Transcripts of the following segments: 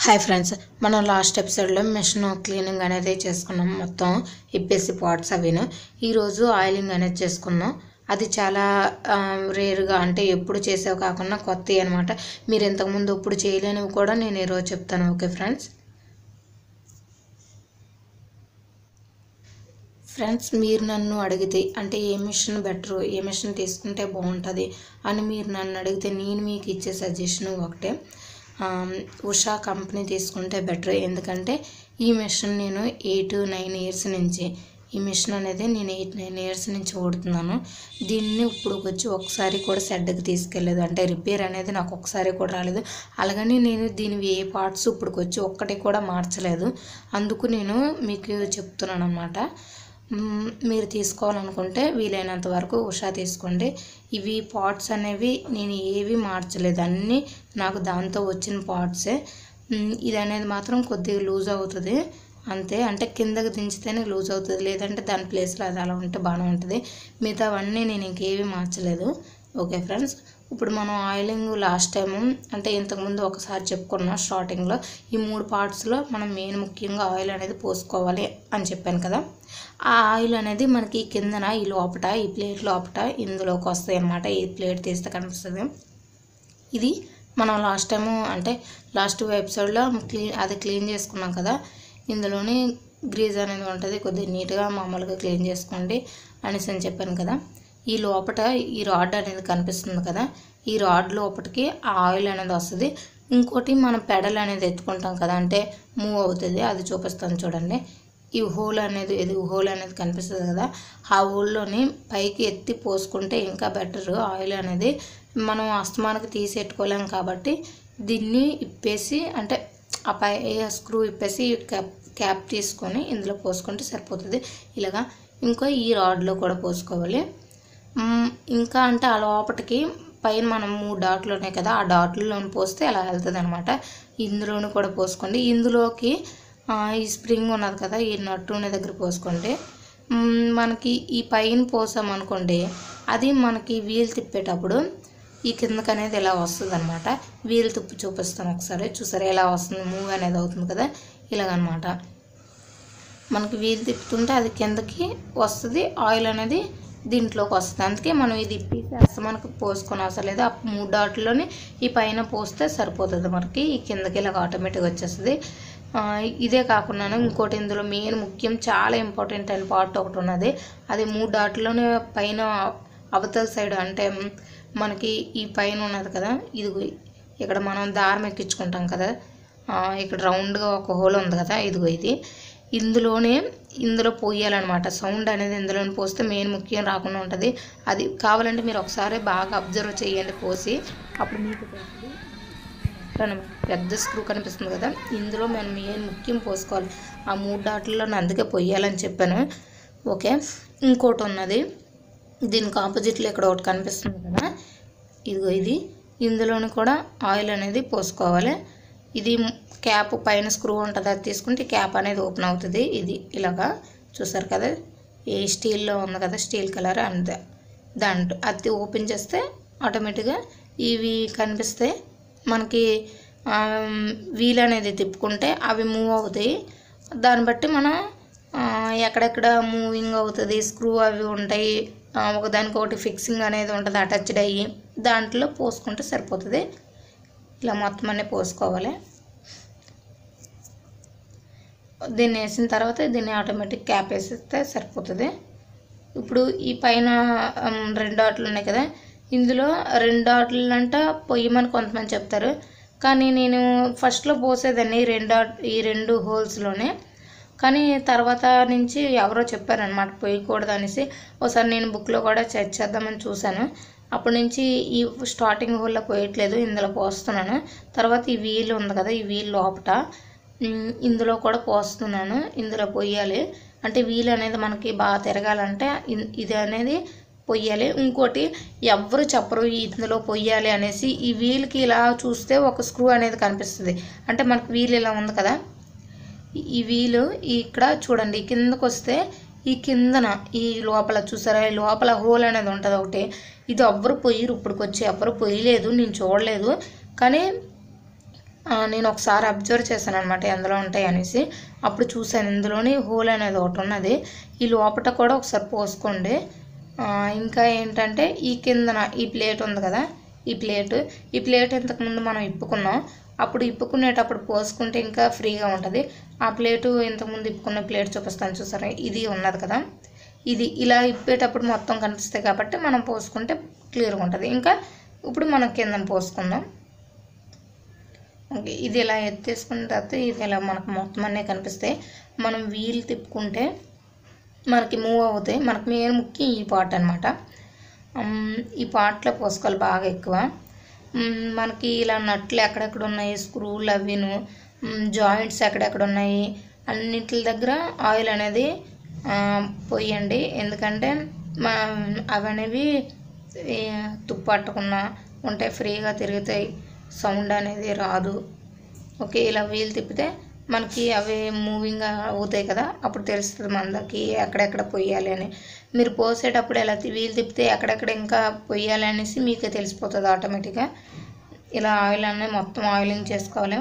Hi friends మనం last ఎపిసోడ్లో machine cleaning అనేది చేసుకున్నాం మొత్తం ఇప్పేసి పాట్స్ అవిను ఈరోజు ఆయిలింగ్ అనేది చేసుకున్నాం అది చాలా ఆ, రేరుగా అంటే ఎప్పుడు చేసేవి కాకుండా కొత్తవి అనమాట మీరు ఇంతకుముందు ఎప్పుడు చేయలేనివి కూడా నేను ఈరోజు చెప్తాను ఓకే ఫ్రెండ్స్ ఫ్రెండ్స్ మీరు నన్ను అడిగితే అంటే ఏ మిషన్ బెటర్ ఏ మిషన్ తీసుకుంటే బాగుంటుంది అని మీరు నన్ను అడిగితే నేను మీకు ఇచ్చే సజెషన్ ఒకటే ఆమ్, ఉషా కంపెనీ తీసుకుంటే బెటర్ ఎందుకంటే ఈ మిషన్ నేను ఎయిట్ నైన్ ఇయర్స్ నుంచి ఈ మిషన్ అనేది నేను ఎయిట్ నైన్ ఇయర్స్ నుంచి వాడుతున్నాను దీన్ని ఇప్పుడు వచ్చి ఒకసారి కూడా సెడ్కి తీసుకెళ్ళలేదు అంటే రిపేర్ అనేది నాకు ఒకసారి కూడా రాలేదు అలాగని నేను దీని ఏ పార్ట్స్ ఇప్పుడు వచ్చి ఒక్కటి కూడా మార్చలేదు అందుకు నేను మీకు చెప్తున్నాను అనమాట మ్మ్, మీరు తీసుకోవాలనుకుంటే వీలైనంత వరకు ఉషా తీసుకోండి ఇవి పాట్స్ అనేవి నేను ఏవి మార్చలేదు అన్నీ నాకు దాంతో వచ్చిన పాట్సే మ్మ్, ఇది అనేది మాత్రం కొద్దిగా లూజ్ అవుతుంది అంతే అంటే కిందకి దించితేనే లూజ్ అవుతుంది లేదంటే దాని ప్లేస్లో అది అలా ఉంటే బాగానే ఉంటుంది మిగతావన్నీ నేను ఇంకేవి మార్చలేదు ఓకే ఫ్రెండ్స్ ఇప్పుడు మనం ఆయిలింగ్ లాస్ట్ టైము అంటే ఇంతకుముందు ఒకసారి చెప్పుకున్నాం స్టార్టింగ్లో ఈ మూడు పార్ట్స్లో మనం మెయిన్ ముఖ్యంగా ఆయిల్ అనేది పోసుకోవాలి అని చెప్పాను కదా ఆ ఆయిల్ అనేది మనకి కిందన ఈ లోపట ఈ ప్లేట్ లోపట ఇందులోకి వస్తాయి అన్నమాట ఈ ప్లేట్ తీస్తే కనిపిస్తుంది ఇది మనం లాస్ట్ టైము అంటే లాస్ట్ ఎపిసోడ్లో క్లీన్ అది క్లీన్ చేసుకున్నాం కదా ఇందులోని గ్రీజ్ అనేది ఉంటుంది కొద్దిగా నీట్గా మామూలుగా క్లీన్ చేసుకోండి అనేసి అని చెప్పాను కదా ఈ లోపట ఈ రాడ్ అనేది కనిపిస్తుంది కదా ఈ రాడ్ లోపటికి ఆ ఆయిల్ అనేది వస్తుంది ఇంకోటి మనం పెడల్ అనేది ఎత్తుకుంటాం కదా అంటే మూవ్ అవుతుంది అది చూపిస్తాను చూడండి ఈ హోల్ అనేది ఇది హోల్ అనేది కనిపిస్తుంది కదా ఆ హోల్లోని పైకి ఎత్తి పోసుకుంటే ఇంకా బెటర్ ఆయిల్ అనేది మనం అస్తమానికి తీసి పెట్టుకోలేం కాబట్టి దీన్ని ఇప్పేసి అంటే ఆ పై స్క్రూ ఇప్పేసి క్యాప్ క్యాప్ తీసుకొని ఇందులో పోసుకుంటే సరిపోతుంది ఇలాగా ఇంకో ఈ రాడ్లో కూడా పోసుకోవాలి మ్మ్, ఇంకా అంటే ఆ లోపటికి పైన మనం మూడు డాట్లు ఉన్నాయి కదా ఆ డాట్లలోని పోస్తే అలా వెళ్తుంది అనమాట ఇందులోని కూడా పోసుకోండి ఇందులోకి ఆ, ఈ స్ప్రింగ్ ఉన్నది కదా ఈ నట్టు ఉన్న దగ్గర పోసుకోండి మ్మ్, మనకి ఈ పైన పోసామనుకోండి అది మనకి వీల్ తిప్పేటప్పుడు ఈ కిందకి అనేది ఇలా వస్తుంది అనమాట వీల్ తిప్పి చూపిస్తాను ఒకసారి చూసారా ఎలా వస్తుంది మూవ్ అనేది అవుతుంది కదా ఇలాగనమాట మనకి వీలు తిప్పుతుంటే అది కిందకి వస్తుంది ఆయిల్ అనేది దీంట్లోకి వస్తుంది అందుకే మనం ఇది ఇప్పేసి అసలు మనకు పోసుకొని అవసరం లేదు ఆ మూడు డాట్లోని ఈ పైన పోస్తే సరిపోతుంది మనకి ఈ కిందకి ఇలాగ ఆటోమేటిక్గా వచ్చేస్తుంది ఆ, ఇదే కాకుండా ఇంకోటి ఇందులో మెయిన్ ముఖ్యం చాలా ఇంపార్టెంట్ అయిన పార్ట్ ఒకటి ఉన్నది అది మూడు డాట్లోనే పైన అవతల సైడ్ అంటే మనకి ఈ పైన ఉన్నది కదా ఇది ఇక్కడ మనం దారం ఎక్కించుకుంటాం కదా ఆ, ఇక్కడ రౌండ్గా ఒక హోల్ ఉంది కదా ఇదిగో ఇది ఇందులోనే ఇందులో పోయాలన్నమాట సౌండ్ అనేది ఇందులోనే పోస్తే మెయిన్ ముఖ్యం రాకుండా ఉంటుంది అది కావాలంటే మీరు ఒకసారి బాగా అబ్జర్వ్ చేయండి పోసి అప్పుడు మీకు తెలుస్తుంది. అట్లనే పెద్ద స్క్రూ కనిపిస్తుంది కదా ఇందులో మనం మెయిన్ ముఖ్యం పోసుకోవాలి ఆ మూడు డాట్లలో అందుకే పొయ్యాలని చెప్పాను ఓకే ఇంకోటి ఉన్నది దీనికి ఆపోజిట్లో ఇక్కడ ఒకటి కనిపిస్తుంది కదా ఇదిగో ఇది ఇందులోని కూడా ఆయిల్ అనేది పోసుకోవాలి ఇది క్యాప్ పైన స్క్రూ ఉంటుంది అది తీసుకుంటే క్యాప్ అనేది ఓపెన్ అవుతుంది ఇది ఇలాగా చూసారు కదా ఈ స్టీల్లో ఉంది కదా స్టీల్ కలర్ అంతే దాంట్లో అది ఓపెన్ చేస్తే ఆటోమేటిక్గా ఇవి కనిపిస్తే మనకి వీల్ అనేది తిప్పుకుంటే అవి మూవ్ అవుతాయి దాన్ని బట్టి మనం ఆ, ఎక్కడెక్కడ మూవింగ్ అవుతుంది స్క్రూ అవి ఉంటాయి ఆ, ఒకదానికి ఒకటి ఫిక్సింగ్ అనేది ఉంటుంది అటాచ్డ్ అయ్యి దాంట్లో పోసుకుంటే సరిపోతుంది ఇలా మొత్తం అన్నీ పోసుకోవాలి దీన్ని వేసిన తర్వాత దీన్ని ఆటోమేటిక్ క్యాప్ వేసిస్తే సరిపోతుంది ఇప్పుడు ఈ పైన ఉమ్, రెండు డాట్లు ఉన్నాయి కదా ఇందులో రెండు డాట్లు అంట పొయ్యమని కొంతమంది చెప్తారు కానీ నేను ఫస్ట్లో పోసేదాన్ని ఈ రెండు డాట్ ఈ రెండు హోల్స్లోనే కానీ తర్వాత నుంచి ఎవరో చెప్పారనమాట పోయకూడదు అనేసి ఒకసారి నేను బుక్లో కూడా చెక్ చేద్దామని చూశాను అప్పటి నుంచి ఈ స్టార్టింగ్ హోల్లో పోయట్లేదు ఇందులో పోస్తున్నాను తర్వాత ఈ వీల్ ఉంది కదా ఈ వీల్ లోపట ఉమ్, ఇందులో కూడా పోస్తున్నాను ఇందులో పొయ్యాలి అంటే వీల్ అనేది మనకి బాగా తిరగాలంటే ఇన్- ఇది అనేది పొయ్యాలి ఇంకోటి ఎవ్వరు చెప్పరు ఇందులో పొయ్యాలి అనేసి ఈ వీల్కి ఇలా చూస్తే ఒక స్క్రూ అనేది కనిపిస్తుంది అంటే మనకి వీల్ ఇలా ఉంది కదా ఈ- ఈ వీలు ఇక్కడ చూడండి ఈ కిందకు వస్తే ఈ కిందన ఈ లోపల చూసారా ఈ లోపల హోల్ అనేది ఉంటుంది ఒకటి ఇది ఎవ్వరు పొయ్యరు ఇప్పటికొచ్చి ఎవ్వరు పొయ్యలేదు నేను చూడలేదు కానీ ఆ, నేను ఒకసారి అబ్జర్వ్ చేశాను అనమాట ఎందులో ఉంటాయి అనేసి అప్పుడు చూశాను ఇందులోని హోల్ అనేది ఒకటి ఉన్నది ఈ లోపట కూడా ఒకసారి పోసుకోండి ఆ, ఇంకా ఏంటంటే ఈ కిందన ఈ ప్లేట్ ఉంది కదా ఈ ప్లేట్ ఈ ప్లేట్ ఇంతకుముందు మనం ఇప్పుకున్నాం అప్పుడు ఇప్పుకునేటప్పుడు పోసుకుంటే ఇంకా ఫ్రీగా ఉంటుంది ఆ ప్లేటు ఇంతకుముందు ఇప్పుకున్న ప్లేట్ చూపిస్తాను చూసారా ఇది ఉన్నది కదా ఇది ఇలా ఇప్పేటప్పుడు మొత్తం కనిపిస్తాయి కాబట్టి మనం పోసుకుంటే క్లియర్గా ఉంటుంది ఇంకా ఇప్పుడు మనం కిందన పోసుకుందాం ఓకే ఇది ఇలా ఎత్తేసుకున్న తర్వాత ఇది ఇలా మనకు మొత్తం అన్నీ కనిపిస్తాయి మనం వీల్ తిప్పుకుంటే మనకి మూవ్ అవుతాయి మనకి మెయిన్ ముఖ్యం ఈ పార్ట్ అనమాట ఈ పార్ట్లో పోసుకోవాలి బాగా ఎక్కువ మ్, మనకి ఇలా నట్లు ఎక్కడెక్కడ ఉన్నాయి స్క్రూలు అవిను జాయింట్స్ ఎక్కడెక్కడ ఉన్నాయి అన్నిటి దగ్గర ఆయిల్ అనేది ఆ, పోయండి ఎందుకంటే మా అవి అనేవి ఈ, తుప్పట్టకుండా ఉంటే ఫ్రీగా తిరుగుతాయి సౌండ్ అనేది రాదు ఓకే ఇలా వీల్ తిప్పితే మనకి అవి మూవింగ్ అవుతాయి కదా అప్పుడు తెలుస్తుంది మనకి ఎక్కడెక్కడ పొయ్యాలి అని మీరు పోసేటప్పుడు ఇలా తి- వీల్ తిప్పితే ఎక్కడెక్కడ ఇంకా పొయ్యాలి అనేసి మీకు తెలిసిపోతుంది ఆటోమేటిక్గా ఇలా ఆయిల్ అనేది మొత్తం ఆయిలింగ్ చేసుకోవాలి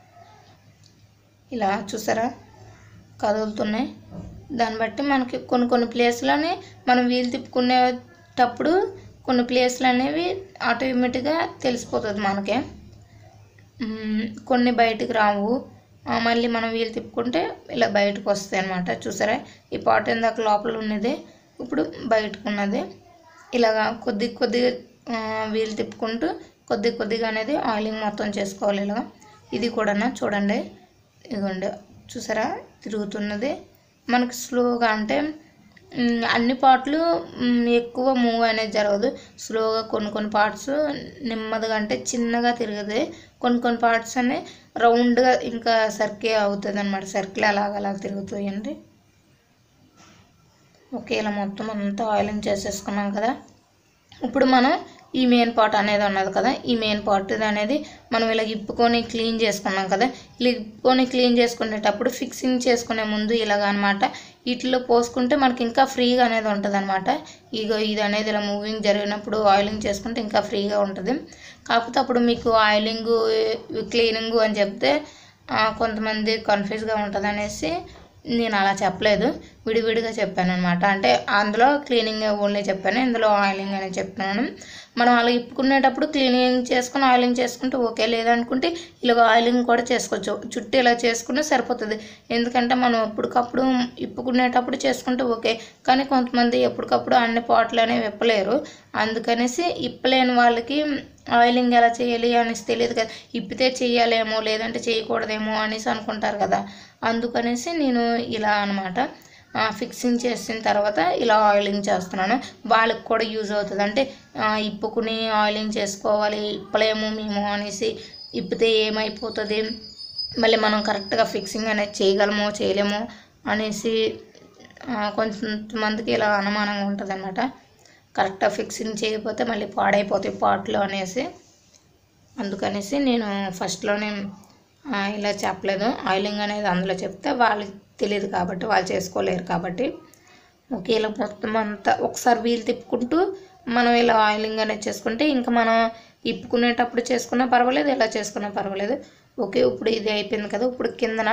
ఇలా చూసారా కదులుతున్నాయి దాన్ని బట్టి మనకి కొన్ని కొన్ని ప్లేస్లోనే మనం వీలు తిప్పుకునేటప్పుడు కొన్ని ప్లేస్లు అనేవి ఆటోమేటిక్గా తెలిసిపోతుంది మనకే మ్మ్, కొన్ని బయటికి రావు ఆ, మళ్ళీ మనం వీలు తిప్పుకుంటే ఇలా బయటకు వస్తాయి అనమాట చూసారా ఈ పాట్ ఇందాక లోపల ఉన్నది ఇప్పుడు బయటకు ఉన్నది ఇలాగా కొద్ది కొద్దిగా ఆ, వీలు తిప్పుకుంటూ కొద్ది కొద్దిగా అనేది ఆయిలింగ్ మొత్తం చేసుకోవాలి ఇలాగా ఇది కూడా చూడండి ఇదిగోండి చూసారా తిరుగుతున్నది మనకి స్లోగా అంటే మ్, అన్ని పార్ట్లు మ్, ఎక్కువ మూవ్ అనేది జరగదు స్లోగా కొన్ని కొన్ని పార్ట్స్ నెమ్మదిగా అంటే చిన్నగా తిరగదు కొన్ని కొన్ని పార్ట్స్ అన్ని రౌండ్గా ఇంకా సర్కిల్ అవుతుంది అనమాట సర్కిల్ అలాగ అలా తిరుగుతాయండి ఓకే ఇలా మొత్తం అంతా ఆయిలింగ్ చేసేసుకున్నాం కదా ఇప్పుడు మనం ఈ మెయిన్ పార్ట్ అనేది ఉన్నది కదా ఈ మెయిన్ పార్ట్ అనేది మనం ఇలా ఇప్పుకొని క్లీన్ చేసుకున్నాం కదా ఇలా ఇప్పుకొని క్లీన్ చేసుకునేటప్పుడు ఫిక్సింగ్ చేసుకునే ముందు ఇలాగ అనమాట వీటిలో పోసుకుంటే మనకి ఇంకా ఫ్రీగా అనేది ఉంటుంది అనమాట ఇగో ఇది అనేది ఇలా మూవింగ్ జరిగినప్పుడు ఆయిలింగ్ చేసుకుంటే ఇంకా ఫ్రీగా ఉంటుంది కాకపోతే అప్పుడు మీకు ఆయిలింగ్ క్లీనింగ్ అని చెప్తే ఆ, కొంతమంది కన్ఫ్యూజ్గా ఉంటుంది అనేసి నేను అలా చెప్పలేదు విడివిడిగా చెప్పాను అనమాట అంటే అందులో క్లీనింగ్ ఓన్లీ చెప్పాను ఇందులో ఆయిలింగ్ అని చెప్తున్నాను మనం అలా ఇప్పుకునేటప్పుడు క్లీనింగ్ చేసుకుని ఆయిలింగ్ చేసుకుంటే ఓకే లేదనుకుంటే ఇలాగ ఆయిలింగ్ కూడా చేసుకోవచ్చు చుట్టూ ఇలా చేసుకుంటే సరిపోతుంది ఎందుకంటే మనం ఎప్పటికప్పుడు ఇప్పుకునేటప్పుడు చేసుకుంటే ఓకే కానీ కొంతమంది ఎప్పటికప్పుడు అన్ని పాటలు అనేవి ఇప్పలేరు అందుకనేసి ఇప్పలేని వాళ్ళకి ఆయిలింగ్ ఎలా చేయాలి అనేసి తెలియదు కదా ఇప్పితే చేయాలేమో లేదంటే చేయకూడదేమో అనేసి అనుకుంటారు కదా అందుకనేసి నేను ఇలా అనమాట ఫిక్సింగ్ చేసిన తర్వాత ఇలా ఆయిలింగ్ చేస్తున్నాను వాళ్ళకి కూడా యూజ్ అవుతుంది అంటే ఆ, ఇప్పుకుని ఆయిలింగ్ చేసుకోవాలి ఇప్పలేము మేము అనేసి ఇప్పితే ఏమైపోతుంది మళ్ళీ మనం కరెక్ట్గా ఫిక్సింగ్ అనేది చేయగలమో చేయలేమో అనేసి ఆ, కొంతమందికి ఇలా అనుమానంగా ఉంటుంది అనమాట కరెక్ట్గా ఫిక్సింగ్ చేయకపోతే మళ్ళీ పాడైపోతాయి పాటలు అనేసి అందుకనేసి నేను ఫస్ట్లోనే ఆ, ఇలా చెప్పలేదు ఆయిలింగ్ అనేది అందులో చెప్తే వాళ్ళకి తెలియదు కాబట్టి వాళ్ళు చేసుకోలేరు కాబట్టి ఓకే ఇలా మొత్తం అంతా ఒకసారి వీలు తిప్పుకుంటూ మనం ఇలా ఆయిలింగ్ అనేది చేసుకుంటే ఇంకా మనం ఇప్పుకునేటప్పుడు చేసుకున్నా పర్వాలేదు ఇలా చేసుకున్నా పర్వాలేదు ఓకే ఇప్పుడు ఇది అయిపోయింది కదా ఇప్పుడు కిందన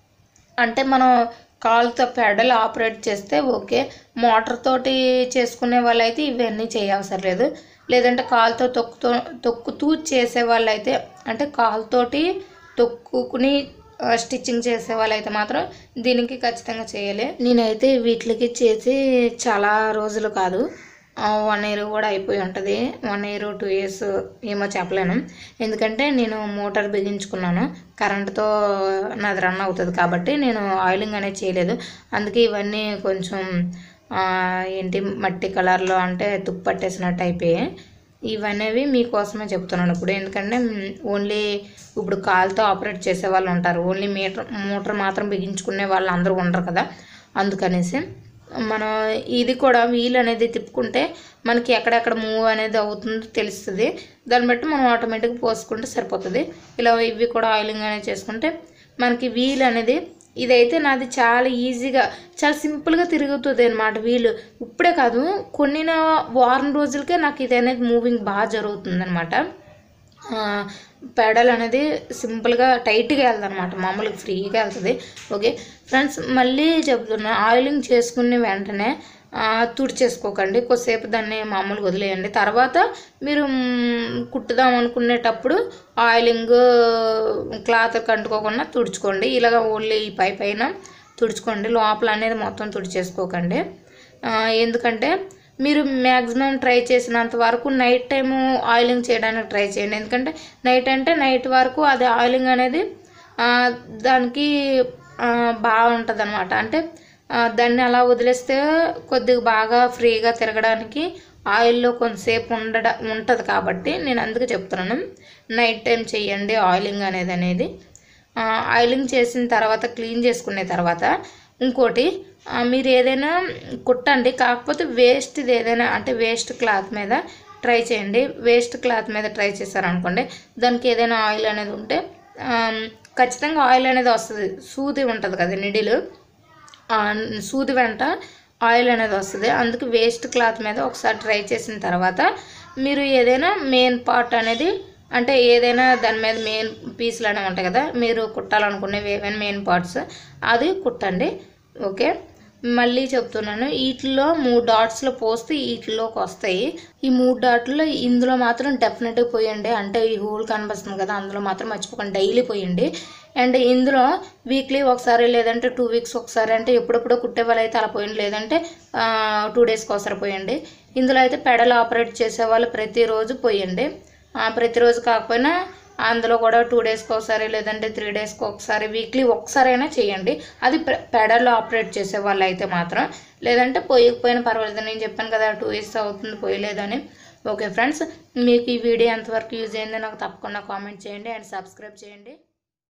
అంటే మనం కాలుతో పెడల్ ఆపరేట్ చేస్తే ఓకే మోటార్ తోటి చేసుకునే వాళ్ళైతే ఇవన్నీ చేయవసరం లేదు లేదంటే కాలుతో తొక్కుతో తొక్కుతూ చేసే వాళ్ళైతే అంటే కాలుతోటి తొక్కుకుని స్టిచ్చింగ్ చేసే వాళ్ళైతే మాత్రం దీనికి ఖచ్చితంగా చేయాలి నేనైతే వీటికి చేసి చాలా రోజులు కాదు వన్ ఇయర్ కూడా అయిపోయి ఉంటుంది వన్ ఇయర్ టూ ఇయర్స్ ఏమో చెప్పలేను ఎందుకంటే నేను మోటార్ బిగించుకున్నాను కరెంటుతో నాది రన్ అవుతుంది కాబట్టి నేను ఆయిలింగ్ అనేది చేయలేదు అందుకే ఇవన్నీ కొంచెం ఆ, ఏంటి మట్టి కలర్లో అంటే తుప్పు పట్టేసినట్టు అయిపోయాయి ఇవనేవి మీకోసమే చెప్తున్నాను ఇప్పుడు ఎందుకంటే ఓన్లీ ఇప్పుడు కాల్తో ఆపరేట్ చేసే వాళ్ళు ఉంటారు ఓన్లీ మీటర్ మోటార్ మాత్రం బిగించుకునే వాళ్ళు అందరూ ఉండరు కదా అందుకనేసి మనం ఇది కూడా వీల్ అనేది తిప్పుకుంటే మనకి ఎక్కడెక్కడ మూవ్ అనేది అవుతుందో తెలుస్తుంది దాన్ని బట్టి మనం ఆటోమేటిక్గా పోసుకుంటే సరిపోతుంది ఇలా ఇవి కూడా ఆయిలింగ్ అనేది చేసుకుంటే మనకి వీల్ అనేది ఇదైతే నాది చాలా ఈజీగా చాలా సింపుల్గా తిరుగుతుంది అనమాట వీలు ఇప్పుడే కాదు కొన్ని నా వారం రోజులకే నాకు ఇది అనేది మూవింగ్ బాగా జరుగుతుంది అనమాట పెడల్ అనేది సింపుల్గా టైట్గా వెళ్తుంది అనమాట మామూలుగా ఫ్రీగా వెళ్తుంది ఓకే ఫ్రెండ్స్ మళ్ళీ చెప్తున్నా ఆయిలింగ్ చేసుకున్న వెంటనే ఆ, తుడిచేసుకోకండి కొద్దిసేపు దాన్ని మామూలుగా వదిలేయండి తర్వాత మీరు మ్, కుట్టుదాం అనుకునేటప్పుడు ఆయిలింగ్ క్లాత్ కంటుకోకుండా తుడుచుకోండి ఇలాగ ఓన్లీ ఈ పై పైన తుడుచుకోండి లోపల అనేది మొత్తం తుడిచేసుకోకండి ఆ, ఎందుకంటే మీరు మ్యాక్సిమం ట్రై చేసినంత వరకు నైట్ టైము ఆయిలింగ్ చేయడానికి ట్రై చేయండి ఎందుకంటే నైట్ అంటే నైట్ వరకు అది ఆయిలింగ్ అనేది ఆ, దానికి బాగుంటుంది అనమాట అంటే ఆ, దాన్ని అలా వదిలేస్తే కొద్దిగా బాగా ఫ్రీగా తిరగడానికి ఆయిల్లో కొంతసేపు ఉండడ ఉంటుంది కాబట్టి నేను అందుకే చెప్తున్నాను నైట్ టైం చేయండి ఆయిలింగ్ అనేది అనేది ఆ, ఆయిలింగ్ చేసిన తర్వాత క్లీన్ చేసుకునే తర్వాత ఇంకోటి ఆ, మీరు ఏదైనా కుట్టండి కాకపోతే వేస్ట్ది ఏదైనా అంటే వేస్ట్ క్లాత్ మీద ట్రై చేయండి వేస్ట్ క్లాత్ మీద ట్రై చేశారనుకోండి దానికి ఏదైనా ఆయిల్ అనేది ఉంటే ఆ, ఖచ్చితంగా ఆయిల్ అనేది వస్తుంది సూది ఉంటుంది కదా నిడిలు ఆ, సూది వెంట ఆయిల్ అనేది వస్తుంది అందుకు వేస్ట్ క్లాత్ మీద ఒకసారి ట్రై చేసిన తర్వాత మీరు ఏదైనా మెయిన్ పార్ట్ అనేది అంటే ఏదైనా దాని మీద మెయిన్ పీసులు అనేవి ఉంటాయి కదా మీరు కుట్టాలనుకునేవి ఏవైనా మెయిన్ పార్ట్స్ అది కుట్టండి ఓకే మళ్ళీ చెప్తున్నాను వీటిలో మూడు డాట్స్లో పోస్తే వీటిలోకి వస్తాయి ఈ మూడు డాట్లో ఇందులో మాత్రం డెఫినెట్గా పోయండి అంటే ఈ హోల్ కనిపిస్తుంది కదా అందులో మాత్రం మర్చిపోకండి డైలీ పోయండి అండ్ ఇందులో వీక్లీ ఒకసారి లేదంటే టూ వీక్స్ ఒకసారి అంటే ఎప్పుడెప్పుడో కుట్టే వాళ్ళు అయితే అలా పోయండి లేదంటే టూ డేస్కి ఒకసారి పోయండి ఇందులో అయితే పెడల్ ఆపరేట్ చేసే వాళ్ళు ప్రతిరోజు పోయండి ఆ, ప్రతిరోజు కాకపోయినా అందులో కూడా టూ డేస్కి ఒకసారి లేదంటే త్రీ డేస్కి ఒకసారి వీక్లీ ఒకసారైనా చేయండి అది పెడల్లో ఆపరేట్ చేసే వాళ్ళు అయితే మాత్రం లేదంటే పోయకపోయినా పర్వాలేదు నేను చెప్పాను కదా టూ ఇయర్స్ అవుతుంది పోయలేదని ఓకే ఫ్రెండ్స్ మీకు ఈ వీడియో ఎంతవరకు యూజ్ అయిందో నాకు తప్పకుండా కామెంట్ చేయండి అండ్ సబ్స్క్రైబ్ చేయండి